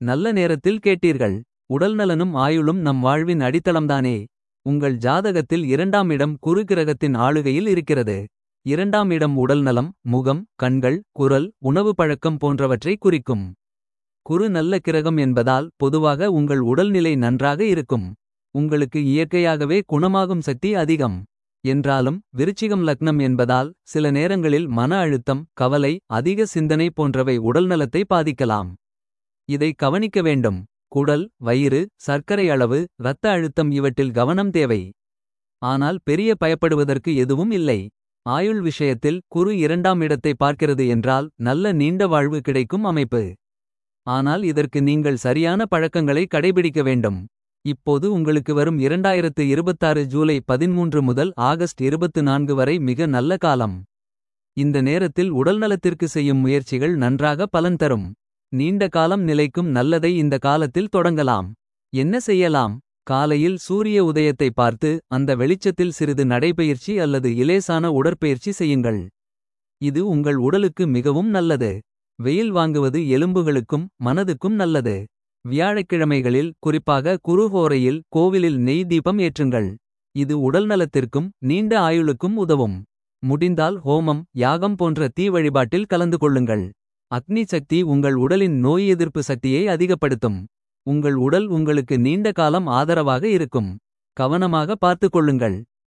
நல்ல நேரத்தில் கேட்டீர்கள் உடல்நலனும் ஆயுளும் நம் வாழ்வின் அடித்தளம்தானே உங்கள் ஜாதகத்தில் இரண்டாம் இடம் குரு கிரகத்தின் ஆளுகையில் இருக்கிறது இரண்டாம் இடம் உடல்நலம் முகம் கண்கள் குரல் உணவு பழக்கம் போன்றவற்றை குறிக்கும் குரு நல்ல கிரகம் என்பதால் பொதுவாக உங்கள் உடல்நிலை நன்றாக இருக்கும் உங்களுக்கு இயற்கையாகவே குணமாகும் சக்தி அதிகம் என்றாலும் விருச்சிகம் லக்னம் என்பதால் சில நேரங்களில் மன அழுத்தம் கவலை அதிக சிந்தனை போன்றவை உடல்நலத்தை பாதிக்கலாம் இதை கவனிக்க வேண்டும் குடல் வயிறு சர்க்கரை அளவு இரத்த அழுத்தம் இவற்றில் கவனம் தேவை ஆனால் பெரிய பயப்படுவதற்கு எதுவும் இல்லை ஆயுள் விஷயத்தில் குரு இரண்டாம் இடத்தை பார்க்கிறது என்றால் நல்ல நீண்ட வாழ்வு கிடைக்கும் அமைப்பு ஆனால் இதற்கு நீங்கள் சரியான பழக்கங்களை கடைபிடிக்க வேண்டும் இப்போது உங்களுக்கு வரும் இரண்டாயிரத்து இருபத்தாறு ஜூலை பதிமூன்று முதல் ஆகஸ்ட் இருபத்து நான்கு வரை மிக நல்ல காலம் இந்த நேரத்தில் உடல்நலத்திற்கு செய்யும் முயற்சிகள் நன்றாக பலன் தரும் நீண்ட காலம் நிலைக்கும் நல்லதை இந்த காலத்தில் தொடங்கலாம் என்ன செய்யலாம் காலையில் சூரிய உதயத்தை பார்த்து அந்த வெளிச்சத்தில் சிறிது நடைபயிற்சி அல்லது இலேசான உடற்பயிற்சி செய்யுங்கள் இது உங்கள் உடலுக்கு மிகவும் நல்லது வெயில் வாங்குவது எலும்புகளுக்கும் மனதுக்கும் நல்லது வியாழக்கிழமைகளில் குறிப்பாக குருஹோரையில் கோவிலில் நெய் தீபம் ஏற்றுங்கள் இது உடல்நலத்திற்கும் நீண்ட ஆயுளுக்கும் உதவும் முடிந்தால் ஹோமம் யாகம் போன்ற தீ வழிபாட்டில் கலந்து கொள்ளுங்கள் அக்னி சக்தி உங்கள் உடலின் நோய் எதிர்ப்பு சக்தியை அதிகப்படுத்தும் உங்கள் உடல் உங்களுக்கு நீண்ட காலம் ஆதரவாக இருக்கும் கவனமாக பார்த்துக் கொள்ளுங்கள்